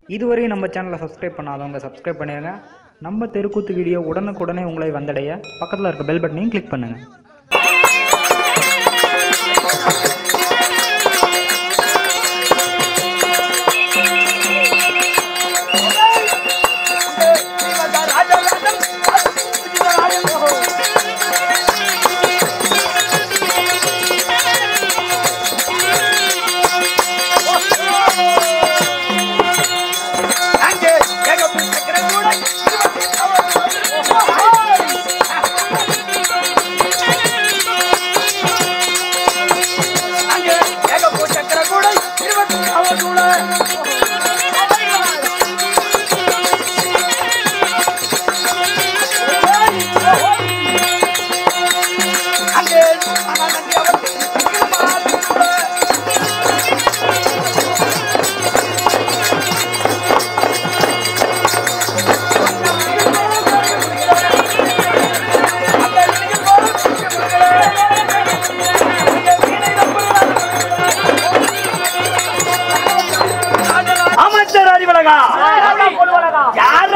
இதுவரையும் நம்ம சேனலை சப்ஸ்கிரைப் பண்ணாதவங்க சப்ஸ்கிரைப் பண்ணிடுங்க நம்ம தெருக்கூத்து வீடியோ உடனுக்குடனே உங்களை வந்தடைய பக்கத்தில் இருக்க பெல் பட்டனையும் கிளிக் பண்ணுங்கள் அமைச்சர் அறிவழகா யார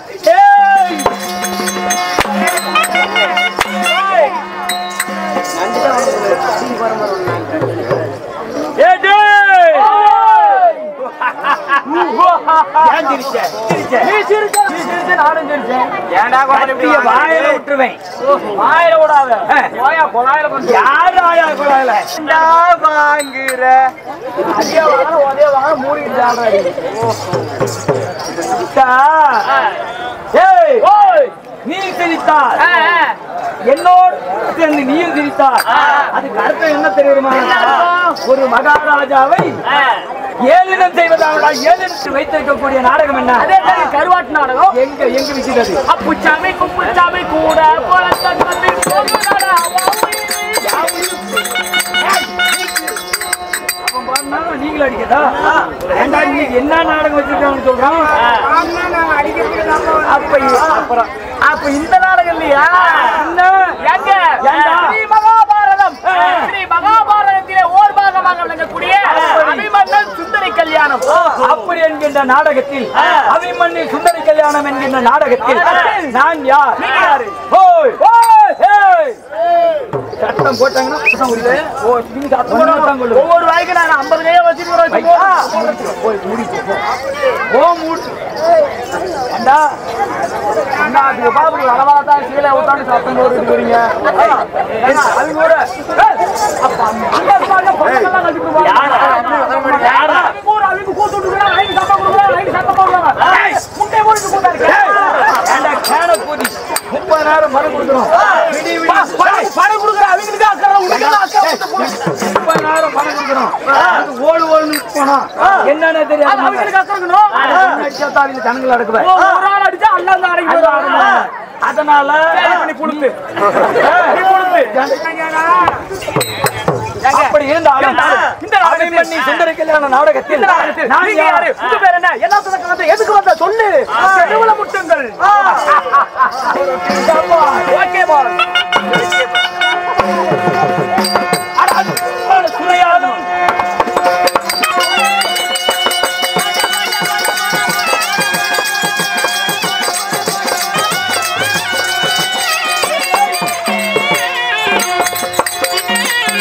வாயில விட்டுருவேன் வாயில விடாத யாரு ஆயா குழாயில வாங்குற அதே வாங்க ஒரே வாங்க மூடிட்டு ஆடுறாடி ஏய் நீ சிரித்தார் என்னோடு சேர்ந்து நீயும் சிரித்தார் அதுக்கு அர்த்தம் என்ன தெரியுமா ஒரு மகாராஜாவை ஏளினம் செய்வதாக ஏளினத்தில் வைத்திருக்கக்கூடிய நாடகம் என்ன கருவாட்டு நாடகம் எங்க எங்க விசிறது அப்புச்சாமி குப்புச்சாமி கூட குளத்தன் வந்து போகுதடா, அவன் பாடினாலும் நீங்களும் அடிக்கதா ஏண்டா இன்னைக்கு என்ன நாடகம் வச்சிருக்காங்கன்னு சொல்றான் அப்ப இ- அப்புறம் அப்ப இந்த நாடகம் இல்லையா என்ன எங்க ஏண்டா? ஸ்ரீ மகாபாரதம் ஆ. ஸ்ரீ மகாபாரதத்திலே ஓர் பாகமாக விளங்கக்கூடிய அபிமன்னன் சுந்தரி கல்யாணம் அப்படி என்கின்ற நாடகத்தில் அபிமன்யு சுந்தரி கல்யாணம் என்கின்ற நாடகத்தில் நான் யார் நீங்க யாரு? ஓய் ஓய் ஏய் சட்டம் போட்டாங்கன்னா சட்டம் உரியுது. ஓ நீங்க சட்டம் போட மாட்டாங்க ஒவ்வொரு வாய்க்கு நான் ஐம்பது கையை வச்சுட்டு போய் மூடிட்டு போ. போ மூடு அண்ணா அண்ணா அது பாபு அளவா தான் கீழே உட்காந்து சத்தம் போட்டுட்டு வரீங்க ஏங்க, அது கூட ஏய், அப்ப அந்த அந்த பாருங்க, பக்கத்துல வச்சுட்டு போங்க. யாரா? ஏய், முட்டை போட்டு கூட்டாரு. ஏய், ஏண்டா, கேன கூதி. முப்பதாயிரம் பணம் கொடுக்கணும். விடி, விடி. பணம் கொடுக்குற அவங்களுக்கு அக்கறை, உனக்கு என்ன அக்கறை வந்து போடு. முப்பதாயிரம் பணம் கொடுக்கணும். அதுக்கு ஓடு ஓடுன்னு போனா, என்னன்னு தெரியாது அடிச்சா தான் அவங்க ஜனங்கள் அடக்குவேன். அதனால நீ கொடுத்து அப்படி இருந்தாலும் இந்த நாடகத்தில் அபிமன்யு சுந்தர கல்யாண நாடகத்தில் நான் நீங்க யாரு? யாரு உங்க பேர் என்ன? என்ன சொன்னதுக்கு வந்து எதுக்கு வந்த சொல்லு செருவுல முட்டுங்கள் ஓகே பால் சுனையாகும்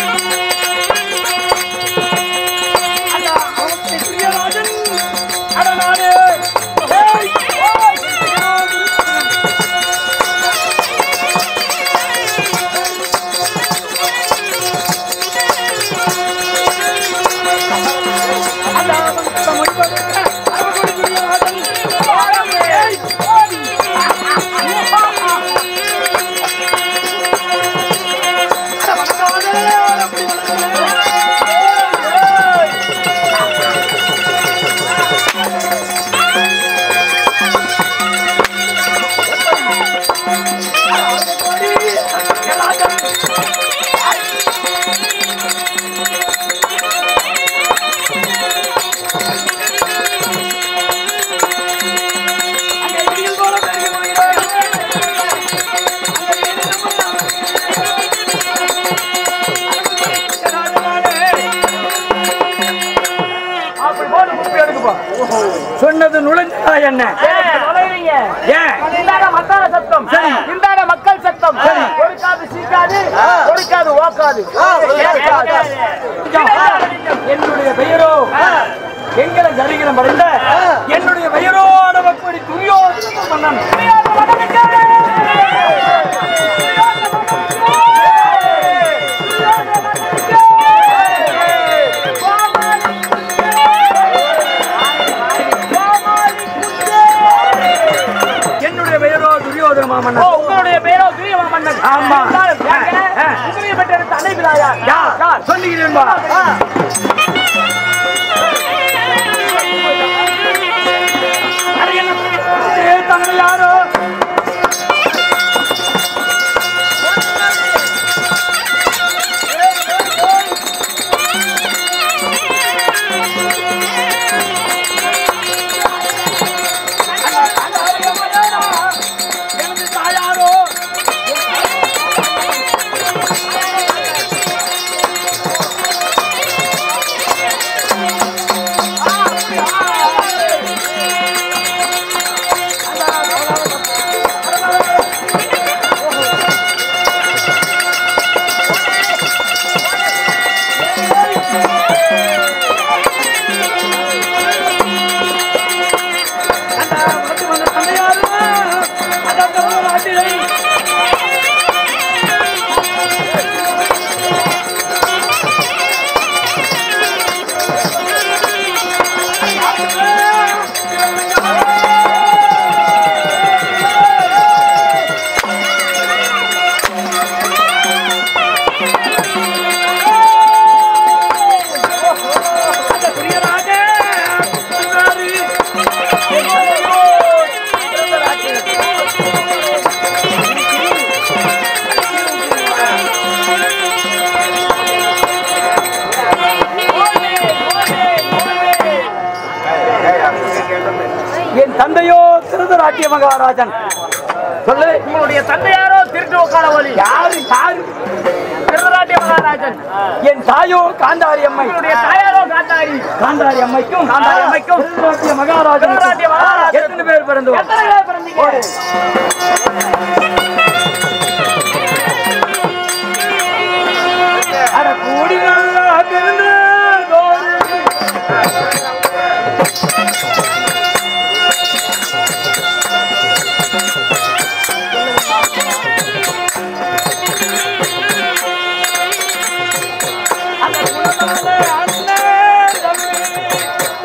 அட இப்பொழுது நுழைஞ்சா என்ன நுழைறீங்க ஏன் இந்தாட மத்தான சத்தம் சரி. இந்தாட மக்கள் சத்தம் கொடுக்காது சீக்காது கொடுக்காது ஓக்காது என்னுடைய பெயரோ எங்களை ஜரிகிரம் அடைந்த என்னுடைய பெயரோ நமக்கு துரியோதன மன்னன் என்னுடைய பெயரோ துரியோதன ஓ, மாமன்னன் உங்களுடைய பேரோ துரியமா மன்னன் ஆமா. இருந்தாலும் யாருங்க? ஆ. உதவி பெற்றெடுத்த அன்னைபிராயா யார் சொல்லுகிறேன் பா. அட என்ன ஏ, தங்களை யாரோ எனது தாயாரோ அந்த வந்து வந்த தந்தையாரோ அந்த நாட்டிலே அந்த பிரியராக வந்தாரு. என் தந்தையோ திருதராட்டிய மகாராஜன் சொல்லு உங்களுடைய தந்தையாரோ திருட்டு உட்கார வழி யாரு யாரு திருநாட்டிய மகாராஜன் என் தாயோ காந்தாரி அம்மை உங்களுடைய தாயாரோ காத்தாரி காந்தாரி அம்மைக்கும் காந்தாரி அம்மைக்கும் திருதராட்டிய மகாராஜன் திருதராட்டிய மகாராஜன் எத்தனை பேர் பிறந்தோம் எத்தனை பேர் பிறந்தீங்க அட கூடி நல்லா பிறந்ததோடு அந்த குலத்தாலே அண்ணன் தம்பி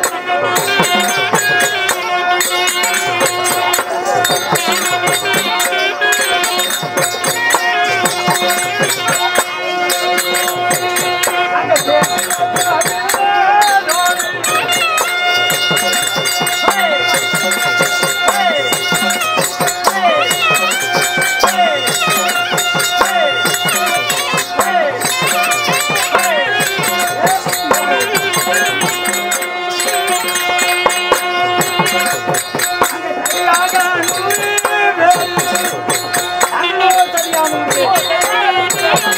அங்க சேர்ந்து சரியாக நூறு பேர் அங்கே சரியான நூறு பேர்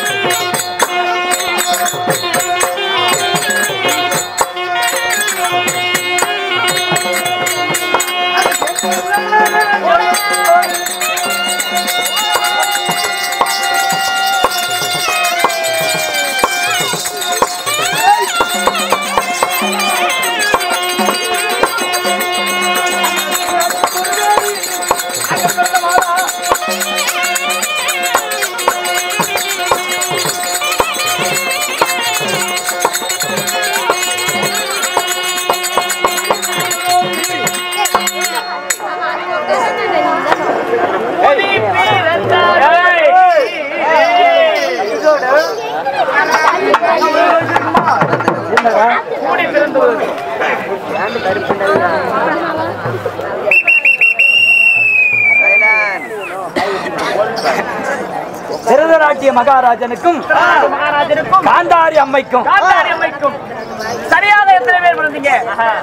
கூடி பிறந்தது திருதராட்டிய மகாராஜனுக்கும் மகாராஜனுக்கும் காந்தாரி அம்மைக்கும் காத்தாரி அம்மைக்கும் சரியாக எத்தனை பேர் பிறந்தீங்க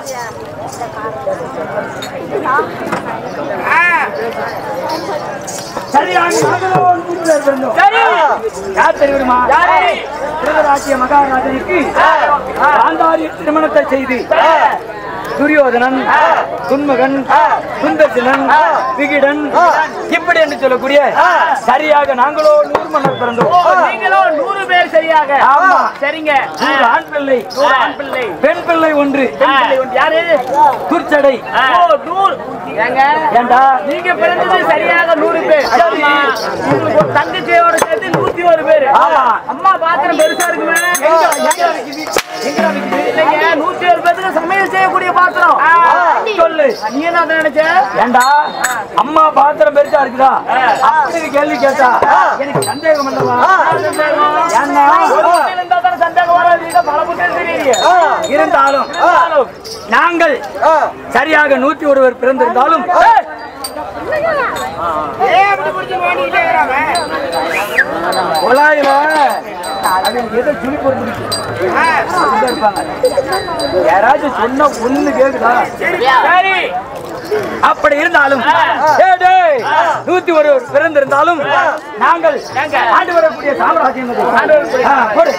சரியாக நாங்களும் ஒரு நூறு பேர் பிறந்தோம். சரி யார் தெரியுமா யாரு? திருதராட்டிய மகாராஜனுக்கு காந்தாரி திருமணத்தை செய்து துரியோதனன் துன்மகன் சுந்தர்சனன் விகிடன் இப்படி என்று சொல்லக்கூடிய சரியாக நாங்களோ நூறு மன்னர் பிறந்தோம் ஓ, நீங்களும் நூறு பேர் சரியாக ஆமா. சரிங்க நூறு ஆண் பிள்ளை நூறு ஆண் பிள்ளை பெண் பிள்ளை ஒன்று பெண் பிள்ளை ஒன்று. யாரு துர்ச்சடை ஓ நூறு ஏங்க ஏண்டா நீங்க பிறந்தது சரியாக நூறு பேர் சரி. உங்களுக்கு ஒரு தங்கச்சியோட சேர்த்து நூத்தி ஒரு பேர் ஆமா. அம்மா பாத்திரம் பெருசா இருக்குமே எங்க எங்க இருக்குது? எங்கடா இருக்குது? இல்லைங்க நூத்தி ஒரு பேருக்கு சமையல் செய்யக்கூடிய பாத்திரம் சொல்லு நீ என்ன அதை நினைச்ச ஏண்டா அம்மா பாத்திரம் பெருசா இருக்குதா அப்படி கேள்வி கேட்டா எனக்கு சந்தேகம் அல்லவா ஏன்னா ஒரு முட்டையில இருந்தா தானே சந்தேகம் வராது நீங்க பல முட்டையில் தெரியுறீங்க இருந்தாலும் நாங்கள் சரியாக நூத்தி ஒருவர் பிறந்திருந்தாலும் குழாயில அவங்க ஏதோ சுழி பொறுத்து இருப்பாங்க யாராச்சும் சொன்னா ஒண்ணு கேக்குதா சரி அப்படி இருந்தாலும் டேய், டேய், நூத்தி ஒரு பிறந்திருந்தாலும் நாங்கள் ஆண்டு வரக்கூடிய சாம்ராஜ்யம் அது. ஆ, போடு.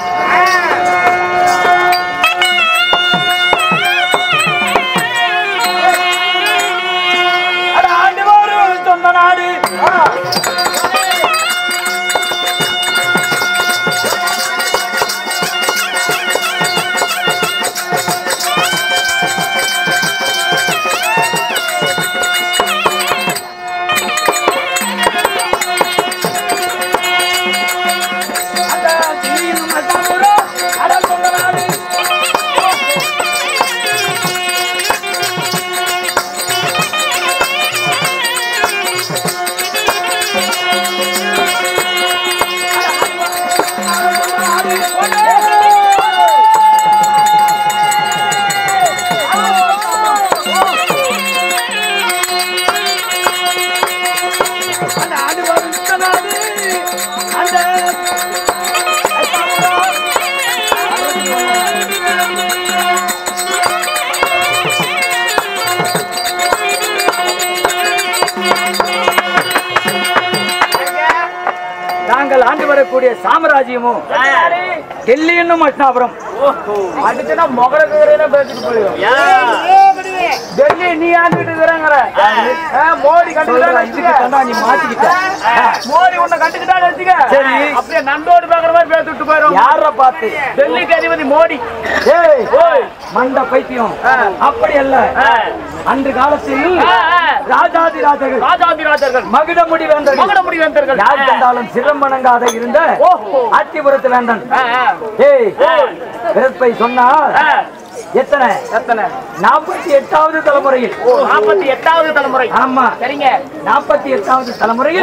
அட, ஆண்டு வரும் சொந்த நாடு அந்த தீயும் மசாலூரும் அட சொந்த நாடு அந்த ஆடு வரும் சொந்த நாடு அந்த நாங்கள் ஆண்டு வரக்கூடிய சாம்ராஜ்யமும் டெல்லி என்னும் அஷ்டாபுரம் அடிச்சுனா முகர பேரையில பேசிட்டு போயிடும் டெல்லி நீ ஆண்டுகிட்டு இருக்கிறாங்கிற மோடி சொல்றேன், இதுக்கு கண்டுக்கிட்டா தாண்டா நீ மாத்திக்கிட்ட மோடி உன்னை கண்டுக்கிட்டான்னு வச்சுக்க சரி. அப்படியே நண்டோடு பாக்குற மாதிரி பேசிட்டு போயிடும் யார பார்த்து டெல்லிக்கு அதிபதி மோடி ஏய் ஓய் மண்ட பைத்தியம் அப்படி அல்ல ஆ. அன்று காலத்தில் ஆ, ஆ. ராஜாதி ராஜர்கள் ராஜாதி ராஜர்கள் மகுடமுடி வேந்தர்கள் மகடமுடி வேந்தர்கள் யார் கண்டாலும் சிரம்பணங்காத இருந்த ஓஹோ. அத்திபுரத்து வேந்தன் ஆ, ஆ. ஏய் பிறப்பை சொன்னால் ஆ. எத்தனை எத்தனை நாற்பத்தி எட்டாவது தலைமுறையில் ஓ நாற்பத்தி எட்டாவது தலைமுறை ஆமா சரிங்க நாற்பத்தி எட்டாவது தலைமுறையில்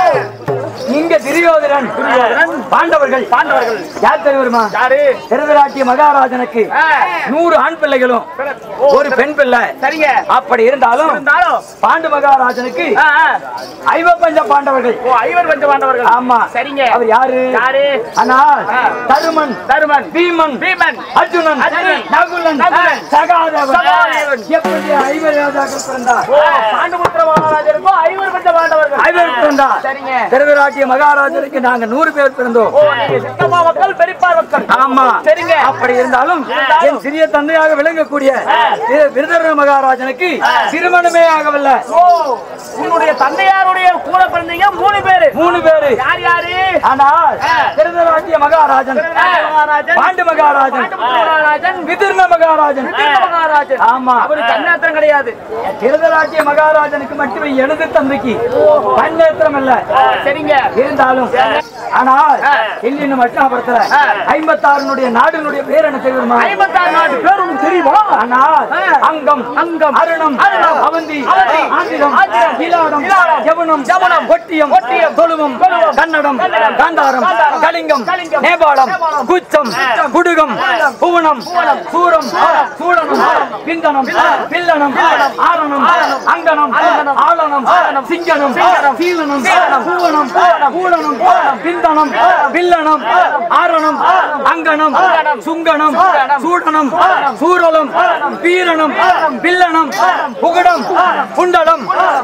இங்க துரியோதனன் பாண்டவர்கள் பாண்டவர்கள் யார் தெரியுமா யாரு திருதராட்டிய மகாராஜனுக்கு ஆ. நூறு ஆண் பிள்ளைகளும் ஓ, ஒரு பெண் பிள்ளை சரிங்க அப்படி இருந்தாலும் இருந்தாலும் பாண்டு மகாராஜனுக்கு ஆ, ஆ. ஐவப்பஞ்ச பாண்டவர்கள் ஓ ஐவர் பஞ்ச பாண்டவர்கள் ஆமா சரிங்க அவர் யாரு யாரு ஆனால் ஆ. தருமன் தருமன் பீமன் பீமன் அர்ஜுனன் அர்ஜுனன், நகுலன் நகுலன், சகாதேவன் சகாதேவன். எப்படி ஐவர் ராஜாக்கள் பிறந்தார் ஓ பாண்டுபுத்திர மகாராஜருக்கும் ஐவர் பஞ்ச பாண்டவர்கள் ஐவர் பிறந்தார் சரிங்க திருதராட்டிய மகாராஜனுக்கு நாங்க நூறு பேர் பிறந்தோம் ஓ நீங்க சித்தப்பா மக்கள் பெரியப்பா மக்கள் ஆமா சரிங்க அப்படி இருந்தாலும் இருந்தாலும். என் சிறிய தந்தையாக விளங்கக்கூடிய திரு- விருதர மகாராஜனுக்கு திருமணமே ஆகவில்லை ஓ உன்னுடைய தந்தையாருடைய கூட பிறந்தீங்க மூணு பேரு மூணு பேரு யார் யாரு ஆனால் திருதராட்டிய மகாராஜன் மகாராஜன் பாண்டு மகாராஜன் பாண்டுபுத்திர மகாராஜன் விதிர்ண மகாராஜன் விதிர்ண மகாராஜன் ஆமா அவருக்கு கண்ணாத்திரம் கிடையாது திருதராட்டிய மகாராஜனுக்கு மட்டுமே எனது தந்தைக்கு கண்ணேத்திரம் இல்ல ஆ, சரிங்க இருந்தாலும் ஆனால் இன்னும் மட்டாபுரத்துல ஐம்பத்தாறுனுடைய நாடுனுடைய பேர் என்ன தெரியுமா ஐம்பத்தாறு நாட்டு பேர் உங்களுக்கு தெரியுமா ஆனால் அங்கம் அங்கம், அருணம் அருணம், அவந்தி அவந்தி, ஆந்திரம் ஆந்திரம், இலாடம் இலாடம், யவனம் யவனம், ஒட்டியம் ஒட்டியம், தொழுவம் தொழுவம், கன்னடம் கன்னடம், காந்தாரம் காந்தாரம், கலிங்கம் கலிங்கம், நேபாளம் நேபாளம், குச்சம் குச்சம், குடுகம் புவனம் சூரம் சூடனம் பிந்தனம் பில்லனம் ஆரணம் அங்கனம் ஆளனம் சிங்கனம் சீலனம் பூவனம் பூடனம் பிந்தனம் பில்லனம் ஆரணம் அங்கனம் சுங்கனம் சூடனம் சூரலம் வீரணம் பில்லனம் புகடம் குண்டலம் பூரணம்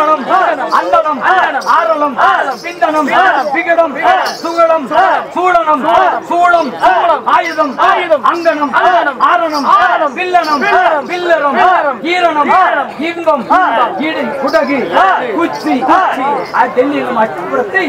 பூரணம் அந்தனம் ஆரலம் பிந்தனம் விகடம் சுகடம் சூடனம் சூளம் ஆயுதம் அங்கனம் ஆரணம் வில்லனம் வில்லரம் ஈரணம் இன்பம் இடி குடகு குச்சி டெல்லியில் மட்டப்படுத்தி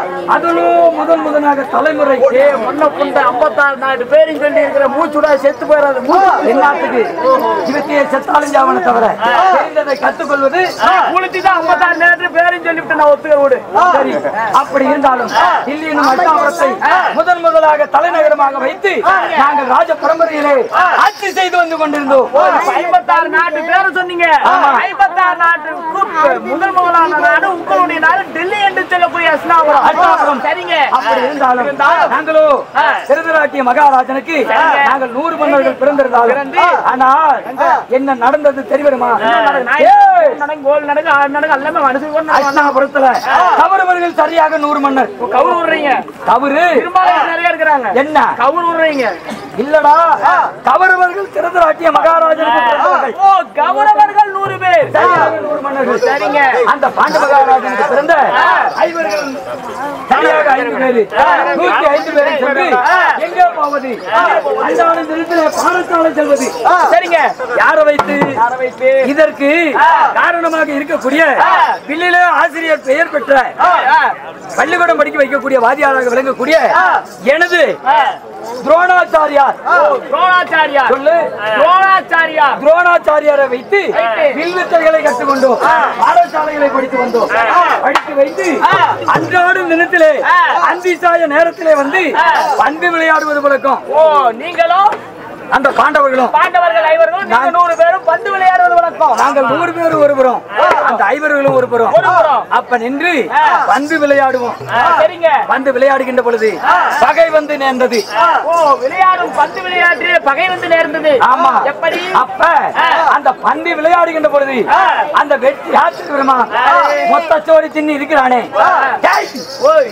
அதிலும் முதன் முதனாக தலைமுறை ஏ மண்ண புண்ட ஐம்பத்தாறு நாலு பேரும் சொல்லி இருக்கிற மூச்சுடா செத்து போயிடாது எல்லாத்துக்கு இவத்தையே செத்தாலும் ஜாவன தவிர தெரிந்ததை கத்துக்கொள்வது குளிச்சு தான் ஐம்பத்தாறு நேரத்தில் பேரும் சொல்லிவிட்டு நான் ஒத்துக்க விடு சரி அப்படி இருந்தாலும் தில்லி என்னும் அட்டாபுரத்தை முதன் முதலாக தலைநகரமாக வைத்து நாங்கள் ராஜ பரம்பரையிலே ஆட்சி செய்து வந்து கொண்டிருந்தோம் ஐம்பத்தாறு நாட்டு பேரை சொன்னீங்க ஐம்பத்தாறு நாட்டுக்கு முதல் முதலான நாடு உங்களுடைய நாடு டெல்லி என்று சொல்லக்கூடிய அஸ்னாபுரம் அஸ்னாபுரம். சரிங்க அப்படி இருந்தாலும் இருந்தாலும் நாங்களோ திருதராட்டிய மகாராஜனுக்கு நாங்கள் நூறு மன்னர்கள் பிறந்திருந்தாலும் ஆனால் என்ன நடந்தது தெரியுமா ஏய், நடங்க கோல் நடங்க ஆறு நடங்க எல்லாமே மனசு அஸ்னாபுரத்துல தவறுவர்கள் சரியாக நூறு மன்னர் கவுர் விடுறீங்க தவறு பெரும்பாலும் நிறைய இருக்கிறாங்க என்ன கவுர் விடுறீங்க இல்லடா தவறுவர்கள் திருதராட்டிய மகாராஜனுக்கு பிறந்தவர்கள். ஓ கௌரவர்கள் நூறு பேர் சரியாக நூறு மன்னர்கள் சரிங்க. அந்த பாண்ட மகாராஜனுக்கு பிறந்த ஐவர்கள் சரியாக ஐந்து பேரு நூத்தி ஐந்து பேரை சென்று எங்கே போவது அன்றாட நிலத்திலே பாடசாலை செல்வது சரிங்க யாரை வைத்து யாரை வைத்து? இதற்கு காரணமாக இருக்கக்கூடிய வில்லிலே ஆசிரியர் பெயர் பெற்ற பள்ளிக்கூடம் படிக்க வைக்கக்கூடிய வாதியாராக விளங்கக்கூடிய எனது துரோணாச்சாரியார் துரோணாச்சாரியார் சொல்லு துரோணாச்சாரியார் துரோணாச்சாரியாரை வைத்து வில்வித்தைகளை கற்றுக்கொண்டோம் பாடசாலைகளை படித்து வந்தோம் படித்து வைத்து அன்றாடும் தினத்திலே அந்திசாய நேரத்திலே வந்து பந்து விளையாடுவது வழக்கம் ஓ நீங்களும் அந்த பாண்டவர்களும் பாண்டவர்கள் ஐவர்களும் நீங்க நூறு பேரும் பந்து விளையாடுவது வழக்கம் நாங்கள் நூறு பேர் ஒருபுறம் அந்த ஐவர்களும் ஒருபுறம் ஒருபுறம். அப்ப நின்று பந்து விளையாடுவோம் ஆ, சரிங்க பந்து விளையாடுகின்ற பொழுது பகை வந்து நேர்ந்தது ஓ விளையாடும் பந்து விளையாட்டிலே பகை வந்து நேர்ந்தது ஆமா எப்படி அப்ப அந்த பந்து விளையாடுகின்ற பொழுது அந்த வெற்றி யாத்திரை வருமா மொத்த சோடி திண்ணி இருக்கிறானே டேய், ஓய்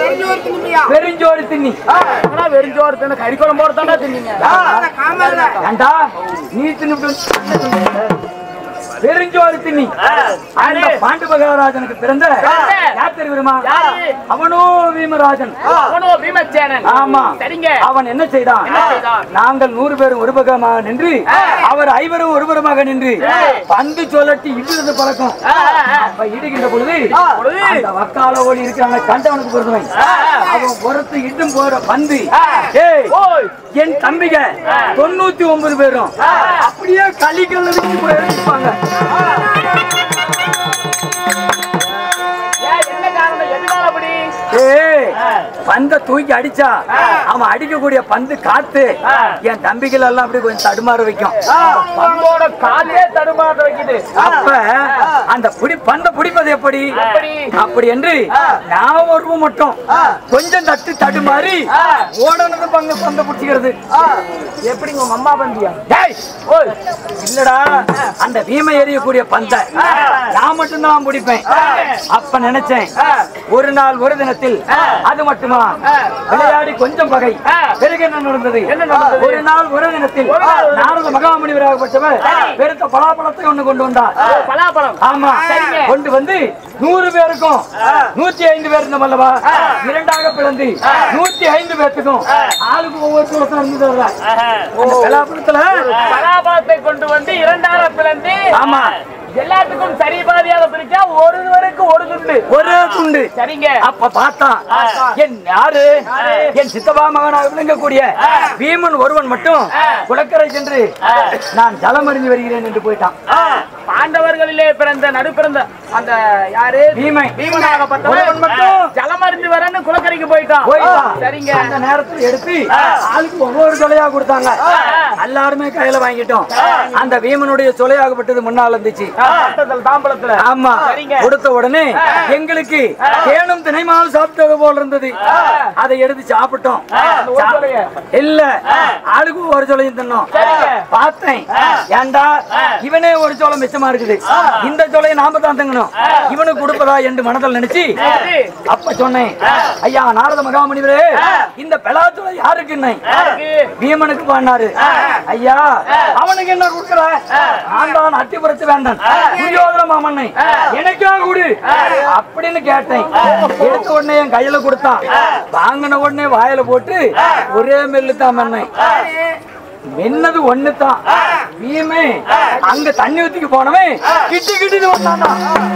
பெருஞ்சோடி திண்ணி ஆனா வெறிஞ்சோறு தின்னு கறி குழம்பு போட தானே தின்னீங்க ஏண்டா நீ தின்னு பெருஞ்சோறு திண்ணி அந்த பாண்டு மகாராஜனுக்கு பிறந்த பிறந்த. யார் தெரியுமா யாரு? அவனோ பீமராஜன் அவனோ பீமசேனன் ஆமா சரிங்க அவன் என்ன செய்தான் என்ன செய்தான்? நாங்கள் நூறு பேரும் ஒரு பக்கமாக நின்று அவர் ஐவரும் ஒரு புறமாக நின்று பந்து சொல்லட்டி இடுறது பழக்கம் ஆ, ஆ, ஆ. அப்ப இடுகின்ற பொழுது பொழுது? அந்த வக்கால ஓடி இருக்கிறாங்க கண்டவனுக்கு பொறுத்தவன் அவன் பொறுத்து இட்டும் போற பந்து ஏய் ஓய் என் தம்பிக தொண்ணூத்தி ஒன்பது பேரும் அப்படியே களிக்கல்ல வச்சு போய் எடுப்பாங்க ஏன் என்ன காரணம் எதனால அப்படி ஏய் பந்த தூக்கி அடிச்சா அவன் அடிக்கக்கூடிய பந்து காத்து என் தம்பிகள் எல்லாம் அப்படி கொஞ்சம் தடுமாற வைக்கும் பந்தோட காலே தடுமாற வைக்குது அப்ப அந்த புடி பந்த பிடிப்பது எப்படி எப்படி? அப்படி என்று நான் ஒரு மட்டும் கொஞ்சம் தட்டு தடுமாறி ஓடனது பங்கு பந்த பிடிச்சிக்கிறது எப்படிங்க உங்க அம்மா பந்தியா டேய், ஓய், இல்லடா அந்த பீமை எறியக்கூடிய பந்த நான் மட்டும்தான் பிடிப்பேன் அப்ப நினைச்சேன் ஒரு நாள் ஒரு தினத்தில் அது மட்டுமா விளையாடி கொஞ்சம் பகை பிறகு என்ன நடந்தது என்ன நடந்தது? ஒரு நாள் ஒரு தினத்தில் ஒரு நாள் ஒரு நாரத மகாமுனிவராகப்பட்டவர் பெருத்த பலாப்பழத்தை ஒண்ணு கொண்டு வந்தார் பலாப்பழம் ஆமா சரிங்க. கொண்டு வந்து நூறு பேருக்கும் நூத்தி ஐந்து பேர் இருந்தோம் அல்லவா இரண்டாக பிளந்து நூத்தி ஐந்து பேருக்கும் ஆளுக்கு ஒவ்வொரு தூரத்துல இருந்து தர்றார். அந்த பலாப்பழத்துல பலாபலத்தை கொண்டு வந்து இரண்டாக பிளந்து ஆமா எல்லாத்துக்கும் சரி பாதியாக பிரிச்சா ஒருவருக்கு ஒரு துண்டு ஒரே துண்டு சரிங்க அப்ப பார்த்தா என் யாரு என் சித்தப்பா மகனாக விளங்கக்கூடிய பீமன் ஒருவன் மட்டும் குளக்கரை சென்று நான் ஜலம் அறிந்து வருகிறேன் என்று போயிட்டான் பாண்டவர்களிலே பிறந்த நடுப்பிறந்த அந்த யாரு பீமை பீமனாகப்பட்டவன் ஒருவன் மட்டும் ஜலமறிந்து வரன்னு குளக்கரைக்கு போயிட்டான் போயிட்டான் சரிங்க அந்த நேரத்துல எடுத்து ஆளுக்கு ஒவ்வொரு சொலையா கொடுத்தாங்க எல்லாருமே கையில வாங்கிட்டோம் அந்த பீமனுடைய சொலையாகப்பட்டது முன்னால இருந்துச்சு பட்டத்தில் தாம்பலத்துல ஆமா சரிங்க. கொடுத்த உடனே எங்களுக்கு தேனும் தினைமால் சாப்பிட்டது போல இருந்தது அதை எடுத்து சாப்பிட்டோம் ஒரு சொலைய. இல்ல ஆளுக்கு ஒரு சொலையும் தின்னோம் சரிங்க. பார்த்தேன் ஏண்டா இவனே ஒரு சோளம் கூச்சமா இருக்குது இந்த சோலையை நாம தான் தங்கணும் இவனுக்கு கொடுப்பதா என்று மனதில் நினைச்சு அப்ப சொன்னேன் ஐயா நாரத மகாமணிவரே இந்த பெலாச்சோலை யாருக்குன்னு பீமனுக்கு பண்ணாரு ஐயா அவனுக்கு என்ன கொடுக்கற நான் தான் அத்திபுரத்து வேண்டான் துரியோதன மாமன்னை எனக்கா கொடு அப்படின்னு கேட்டேன் எடுத்த உடனே என் கையில கொடுத்தான் வாங்கின உடனே வாயில போட்டு ஒரே மெல்லு தான் மண்ணை மென்னது ஒண்ணுதான் பீமே அங்க தண்ணி ஊத்திக்கு போனவன் கிட்டி கிட்டி வந்தானா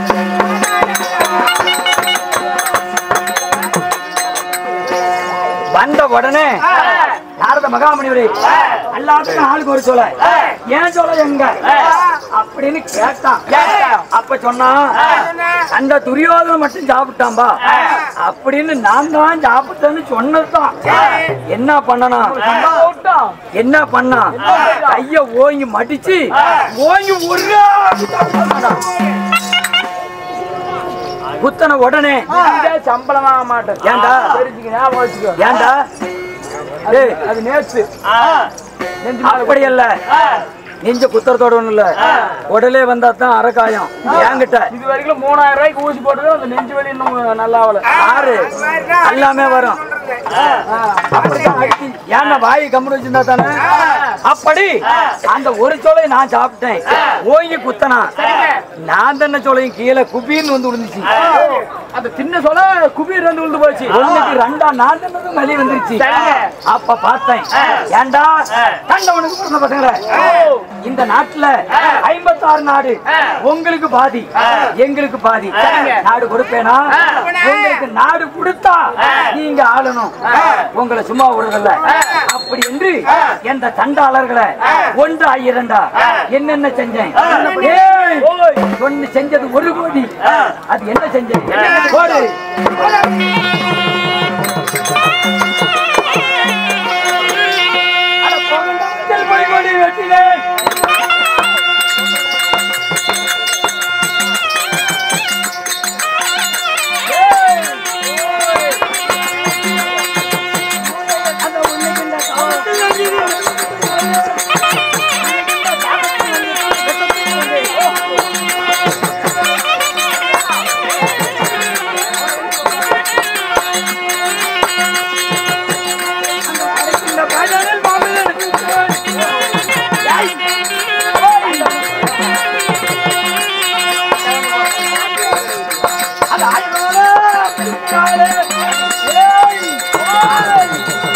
வந்த உடனே நாரத மகாமணிவரே எல்லாத்துக்கும் ஆளுக்கு ஒரு சொல்ல ஏன் சொல்ல எங்க அப்படின்னு கேட்டான் அப்ப சொன்னா அந்த துரியோதனை மட்டும் சாப்பிட்டான்பா அப்படின்னு நான் தான் சாப்பிட்டேன்னு சொன்னதுதான் என்ன பண்ணனா என்ன பண்ணா கைய ஓங்கி மடிச்சு ஓங்கி ஒரு குத்தன உடனே சம்பளம் ஆக மாட்டேன் ஏன்டா தெரிஞ்சுக்க வச்சுக்கோ ஏன்டா டேய், அது நேற்று அப்படி அல்ல நெஞ்ச குத்துறதோட ஒண்ணு இல்ல உடலே வந்தா தான் அறக்காயம் என்கிட்ட இது வரைக்கும் மூணாயிரம் ரூபாய்க்கு ஊசி போட்டது அந்த நெஞ்சு வலி இன்னும் நல்லா ஆகல ஆறு எல்லாமே வரும் அப்படிதான் அடிச்சு, ஏன்னா வாய் கம்முன்னு வச்சிருந்தா தானே அப்படி அந்த ஒரு சோலை நான் சாப்பிட்டேன் ஓங்கி குத்தனா நான் தானே சோலையும் கீழே குபீர்னு வந்து விழுந்துச்சு அந்த சின்ன சொல்ல குபீர் வந்து விழுந்து போச்சு ஒண்ணுக்கு ரெண்டா நான் தானே வெளி வந்துருச்சு அப்ப பார்த்தேன் ஏன்டா கண்டவனுக்கு பிறந்த பசங்கள இந்த நாட்டுல ஐம்பத்தாறு நாடு உங்களுக்கு பாதி எங்களுக்கு பாதி நாடு கொடுப்பேனா உங்களுக்கு நாடு கொடுத்தா நீங்க ஆளணும் உங்களை சும்மா விடுறதில்ல அப்படி என்று எந்த தண்டாளர்களை ஒன்று இரண்டா என்னென்ன செஞ்சேன் ஏய், ஒண்ணு செஞ்சது ஒரு கோடி அது என்ன செஞ்சேன் போடு அட போங்கடா, செல் போய் கோடி வெட்டினேன் இந்த பாஜாவில் மாமல்லர் அது ஆயிரவாளே, பிடிக்காதே. ஏய், ஓய்.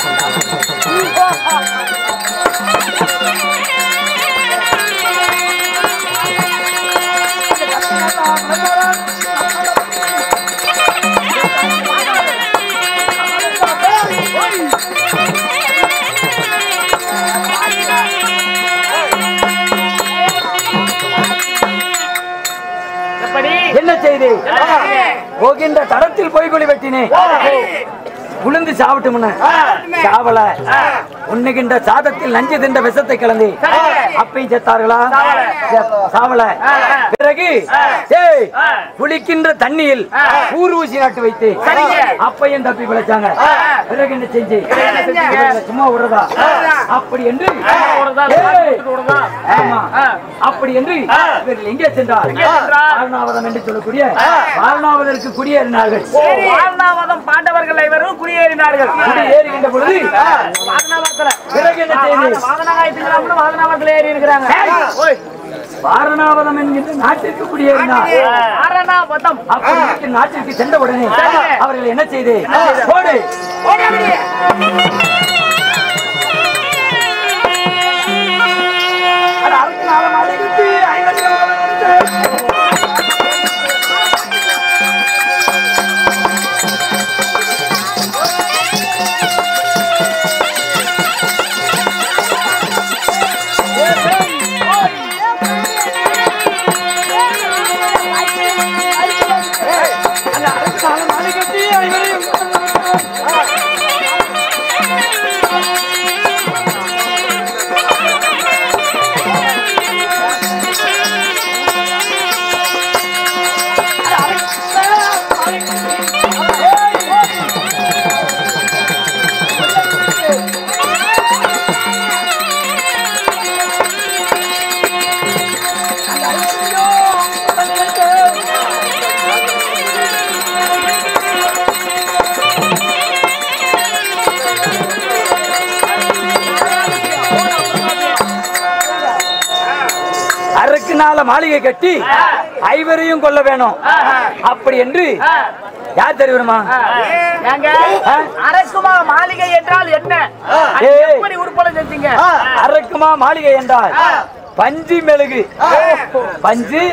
எப்படி என்ன செய்தி போகின்ற தடத்தில் போய் கொடி வெட்டினேன் உளுந்து சாப்பிட்டுமுன்னு சாவல உண்ணுகின்ற சாதத்தில் நஞ்சு தின்ற விஷத்தை கலந்து அப்பையும் செத்தார்களா செ- சாவல பிறகு ஏய், குளிக்கின்ற தண்ணியில் ஊர் ஊசி நாட்டு வைத்து அப்பையும் தப்பி பிழைச்சாங்க பிறகு என்ன செஞ்சு இவர்களை சும்மா விடுறதா அப்படி என்று ஏய், ஆமா அப்படி என்று இவர்கள் எங்கே சென்றார் வாரணாவதம் என்று சொல்லக்கூடிய வாரணாவதற்கு குடியேறினார்கள் வாழ்நாவதம் பாண்டவர்கள் ஐவரும் குடியேறினார்கள் குடியேறுகின்ற பொழுது வாரணாவரத்துல பிறகு என்ன செய்தி வாதனகாயத்தில் வாதனாவரத்தில் ஏறி இருக்கிறாங்க ஓய், வாரணாவதம் என்கின்ற நாட்டிற்கு குடியேறினார் வாரணாவதம் அப்படி இருக்கிற நாட்டிற்கு சென்ற உடனே அவர்கள் என்ன செய்து போடு அட, அறுபத்தி நாலு மாலைக்கு ஐம்பத்தி நாலு வருஷம். அந்த அறுபத்தி நாலு மாலை கட்டி ஐவரையும் பக்கத்துல மாளிகை கட்டி ஐவரையும் கொல்ல வேணும் அப்படி என்று யார் தெரியுமா ஏங்க அரசுமா மாளிகை என்றால் என்ன அதை ஏய். எப்படி உருப்படம் செஞ்சீங்க அரக்குமா மாளிகை என்றால் பஞ்சு மெழுகு பஞ்சு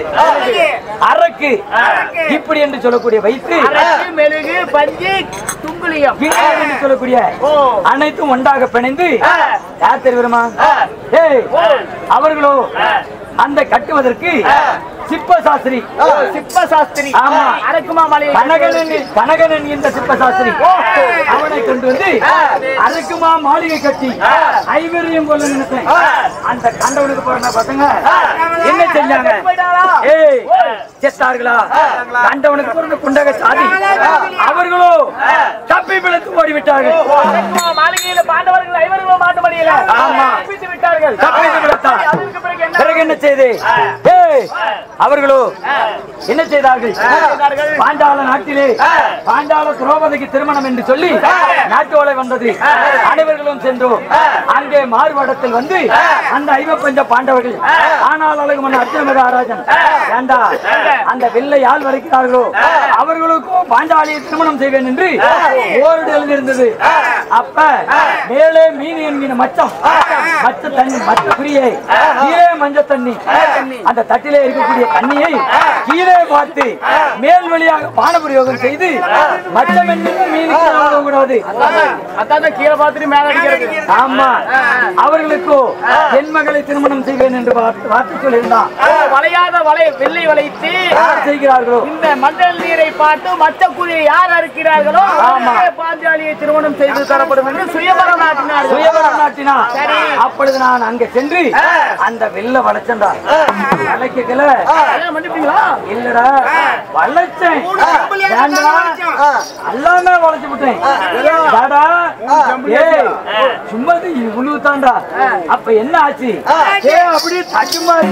அரக்கு இப்படி என்று சொல்லக்கூடிய வைத்து அரசு மெழுகு பஞ்சு துங்குலியம் விநாயகர் என்று சொல்லக்கூடிய ஓ. அனைத்தும் ஒன்றாக பிணைந்து யார் தெரியுமா ஏய் அவர்களோ அந்த கட்டுவதற்கு சிப்ப சாஸ்திரி சிப்ப சாஸ்திரி ஆமா. அரக்குமா மாளிகை கனகனன் கனகனன் என்ற சிப்ப சாஸ்திரி அவனை கொண்டு வந்து அரக்குமா மாளிகை கட்டி ஐவரையும் கொள்ள நினைத்தேன் அந்த கண்டவனுக்கு பிறந்த பசங்க என்ன செஞ்சாங்க போயிட்டாளா? ஏய் செத்தார்களா கண்டவனுக்கு பிறந்த குண்டக சாதி அவர்களோ தப்பி பிழைத்து ஓடிவிட்டார்கள் அரக்குமா மாளிகையில பாண்டவர்கள் ஐவர்களும் மாட்டு மடியில ஆமா. தப்பித்து விட்டார்கள் தப்பித்து விட்டார். அதற்கு பிறகு என்ன பிறகு என்ன செய்து ஏய் அவர்களோ என்ன செய்தார்கள் செய்தார்கள்? பாண்டாள நாட்டிலே பாண்டாள திரௌபதிக்கு திருமணம் என்று சொல்லி நாட்டோலை வந்தது அனைவர்களும் சென்றோம் அங்கே மாறுவடத்தில் வந்து அந்த ஐவப்பஞ்ச பாண்டவர்கள் ஆனால் அழகு மன்ன அர்ஜுன மகாராஜன் ஏண்டா அந்த வில்லை யாழ் வரைக்கிறார்களோ அவர்களுக்கும் பாண்டாளியை திருமணம் செய்வேன் என்று ஓரிடு எழுதியிருந்தது அப்ப மேலே மீன் என்கிற மச்சம் மச்ச தண்ணி மச்ச குறியை கீழே மஞ்ச தண்ணி அந்த தட்டிலே இருக்கக்கூடிய தண்ணியை கீழே பார்த்து மேல் வழியாக பான பிரயோகம் செய்து மச்சம் என்று மீனுக்கு உதவ கூடாது அதான் கீழே பார்த்துட்டு மேல அடிக்கிறது ஆமா அவர்களுக்கோ என் மகளை திருமணம் செய்வேன் என்று வார்த்தை வார்த்தை சொல்லியிருந்தான் ஓ, வளையாத வலை வெள்ளை வளைத்து யார் செய்கிறார்களோ இந்த மஞ்சள் நீரை பார்த்து மச்சக்குழியை யார் அறுக்கிறார்களோ ஆமா. அவர்களே பாஞ்சாலியை திருமணம் செய்து தரப்படும் என்று சுயமரம் நாட்டினார்கள் சுயவரம் நாட்டினா சரி. அப்பொழுது நான் அங்க சென்று அந்த வெள்ள வளைச்சண்டா வளைக்கல கல்யாணம் பண்ணிப்பீங்களா இல்லடா வளைச்சேன் ஏன்டா? எல்லாமே வளைச்சு விட்டேன் டாடா, ஏய், சும்மா இது இவ்வளவு தாண்டா அப்ப என்ன ஆச்சு ஏ அப்படியே தட்டு மாதிரி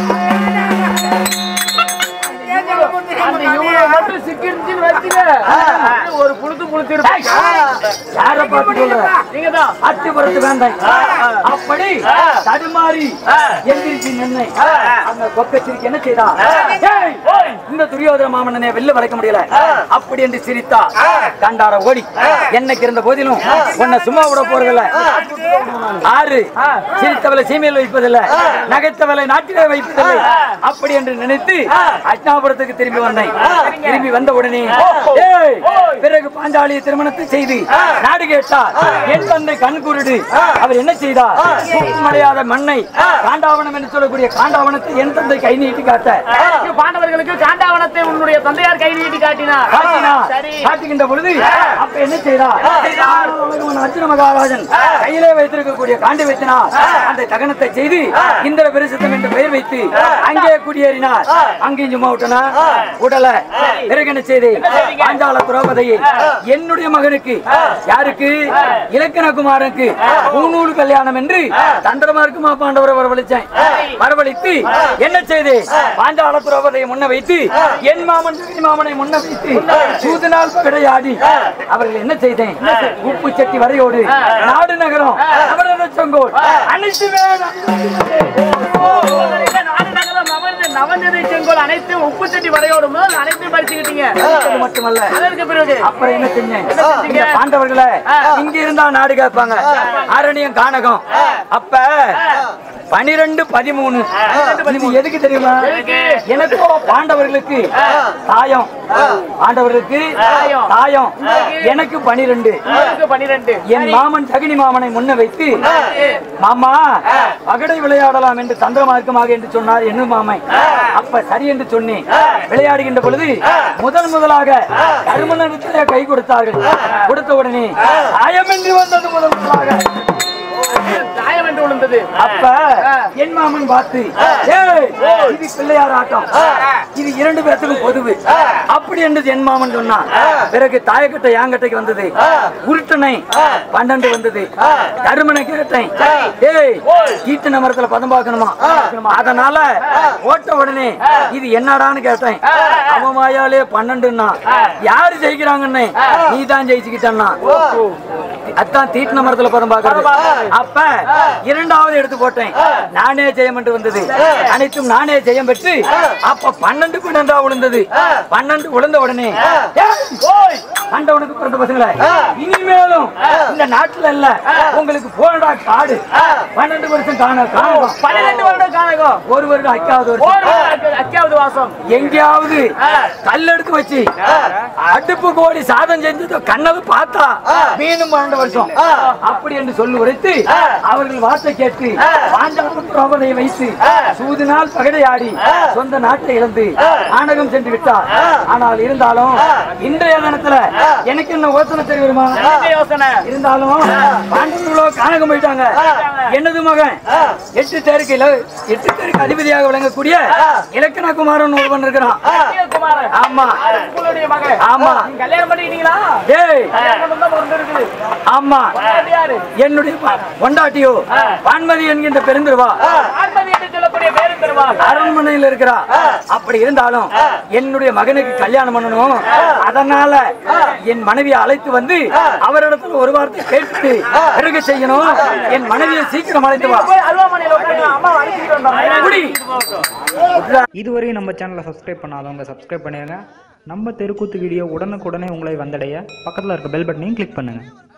அந்த இவங்களை மட்டும் சிக்கிருச்சுன்னு வச்சுங்க ஒரு புழுத்து புழுத்து ஏய், யார பார்த்து சொல்ற நீங்க தான் அத்திபுரத்து வேண்டாம் அப்படி தடுமாறி எந்திரிச்சு நின்னை அந்த கொக்கச்சிரிக்கு என்ன செய்தா ஏய், இந்த துரியோதன மாமன்னனை வெளில வளைக்க முடியல அப்படி என்று சிரித்தா கண்டார ஓடி என்னைக்கு இருந்த போதிலும் உன்னை சும்மா விட போறதில்ல ஆறு சிரித்தவளை சீமையில் வைப்பதில்லை நகைத்தவளை நாட்டிலே வைப்பதில்லை அப்படி என்று நினைத்து அஷ்டாபுரத்துக்கு திரும்பி வந்தேன் திரும்பி வந்த உடனே ஏய், பிறகு பாஞ்சாலியை திருமணத்தை செய்து நாடு கேட்டார் என் தந்தை கண் குருடு அவர் என்ன செய்தார் மடையாத மண்ணை காண்டாவனம் என்று சொல்லக்கூடிய காண்டாவனத்தை என் தந்தை கை நீட்டி காட்ட பாண்டவர்களுக்கு காண்டாவனத்தை உன்னுடைய தந்தையார் கை நீட்டி காட்டினார் காட்டினார். சரி காட்டுகின்ற பொழுது அப்ப என்ன செய்தார் அர்ஜுன மகாராஜன் கையிலே வைத்திருக்கக்கூடிய காண்டி வைத்தினார் அந்த தகனத்தை செய்து இந்திர பிரசித்தம் என்று பெயர் வைத்து அங்கே குடியேறினார் அங்கேயும் சும்மா விட்டனா உடல பிறகு என்ன செய்து பாஞ்சால திரௌபதியை என்னுடைய மகனுக்கு யாருக்கு இலக்கணகுமாரனுக்கு பூநூல் கல்யாணம் என்று தந்திரமா இருக்குமா பாண்டவரை வரவழைச்சேன் வரவழைத்து என்ன செய்து பாஞ்சால திரௌபதியை முன்ன வைத்து என் மாமன் ஜெகதி மாமனை முன்ன வைத்து சூதனால் விளையாடி அவர்கள் என்ன செய்தேன் உப்பு சட்டி வரையோடு நாடு நகரம் அவரது செங்கோல் அனைத்துமே நாடு நகரம் அமர்ந்து நவஞ்சதை செங்கோல் அனைத்தும் உப்பு சட்டி வரையோடு முதல் அனைத்தையும் பறிச்சுக்கிட்டீங்க அது மட்டுமல்ல அதற்கு பிறகு அப்புறம் என்ன செஞ்சேன் செஞ்சீங்க? இந்த பாண்டவர்களை இங்க இருந்தா நாடு கேட்பாங்க அரணியம் கானகம் அப்ப பனிரெண்டு பதிமூணு இது எதுக்கு தெரியுமா எதுக்கு? எனக்கோ பாண்டவர்களுக்கு தாயம் பாண்டவர்களுக்கு தாயம். தாயம் எனக்கு பனிரெண்டு உங்களுக்கு பனிரெண்டு என் மாமன் தகினி மாமனை முன்ன வைத்து மாமா பகடை விளையாடலாம் என்று தந்திரமார்க்கமாக என்று சொன்னார் என்ன மாமன் அப்ப சரி என்று சொன்னேன் விளையாடுகின்ற பொழுது முதல் முதலாக கருமணத்திலே கை கொடுத்தார்கள் கொடுத்த உடனே தாயமின்றி வந்தது முதல் முதலாக தாயம் என்று விழுந்தது அப்ப என் மாமன் பார்த்து "ஏய், இது பிள்ளையார் ஆட்டம் இது இரண்டு பேர்த்துக்கும் பொதுவு அப்படி என்று என் மாமன் சொன்னான் பிறகு தாயக்கட்டை யாங்கட்டைக்கு வந்தது உருட்டனை பன்னெண்டு வந்தது கருமனை கேட்டேன் ஏய் கீர்த்தன மரத்துல பதம் பார்க்கணுமா அதனால ஓட்ட உடனே இது என்னடான்னு கேட்டேன் அவன் வாயாலே பன்னெண்டுன்னா யாரு ஜெயிக்கிறாங்கன்னு நீ தான் ஜெயிச்சுக்கிட்டா அதான் தீட்டின மரத்துல பதம் பார்க்கறது அப்ப இரண்டாவது எடுத்து போட்டேன் நானே ஜெயம் என்று வந்தது அனைத்தும் நானே ஜெயம் பெற்று அப்ப பன்னெண்டு பன்னெண்டா விழுந்தது பன்னெண்டு விழுந்த உடனே ஏய், ஆண்டவனுக்கு பிறந்த பசங்களே இனிமேலும் இந்த நாட்டுல இல்ல உங்களுக்கு போனடா காடு பன்னெண்டு வருஷம் காண காணும் பன்னிரெண்டு வருடம் காலகம் ஒரு வருடம் அக்காவது வருஷம் ஒரு அக்க- அக்காவது வாசம் எங்கேயாவது கல் எடுத்து வச்சு அடுப்பு கோடி சாதம் செஞ்சது கண்ணது பார்த்தா மீனும் பன்னெண்டு வருஷம் அப்படி என்று சொல்லி உரைத்து அவர்கள் வார்த்தை கேட்டு பாஞ்சாலம் புரோபதை வைத்து சூது நாள் பகடையாடி சொந்த நாட்டை இழந்து ஆணகம் சென்று விட்டார் ஆனால் இருந்தாலும் இன்றைய தினத்துல எனக்கு என்ன யோசனை தெரியுமா என்ன யோசனை இருந்தாலும் பாண்டவர்களோ காணகம் போயிட்டாங்க என்னது மகன் எட்டு தேருக்கு இல- எட்டு தேருக்கு அதிபதியாக விளங்கக்கூடிய இலக்கண குமாரன் ஒருவன் இருக்கிறான் குமாரன் ஆமா உங்களுடைய மகன் ஆமா நீங்க கல்யாணம் பண்ணிக்கிட்டீங்களா டேய் கல்யாணம் தான் பிறந்து இருக்குது ஆமா அது யாரு என்னுடைய ப- பொண்டாட்டியோ வான்மதி என்கின்ற பெருந்திருவா ஆண்மதி என்று சொல்லக்கூடிய பேரும் பெறுவார் அரண்மனையில் இருக்கிறா அப்படி இருந்தாலும் என்னுடைய மகனுக்கு கல்யாணம் பண்ணணும் அதனால என் மனைவியை அழைத்து வந்து அவரிடத்துல ஒரு வார்த்தை கேட்டு பிறகு செய்யணும் என் மனைவியை சீக்கிரம் அழைத்து வா போய் அல்வாமனையில் உட்காருங்க அம்மா அழைச்சிட்டு வந்தாங்க குடி. இதுவரையும் நம்ம சேனலை சப்ஸ்கிரைப் பண்ணாதவங்க சப்ஸ்கிரைப் பண்ணிடுங்க நம்ம தெருக்கூத்து வீடியோ உடனுக்குடனே உங்களை வந்தடைய பக்கத்தில் இருக்க பெல் பட்டனையும் கிளிக் பண்ணுங்கள்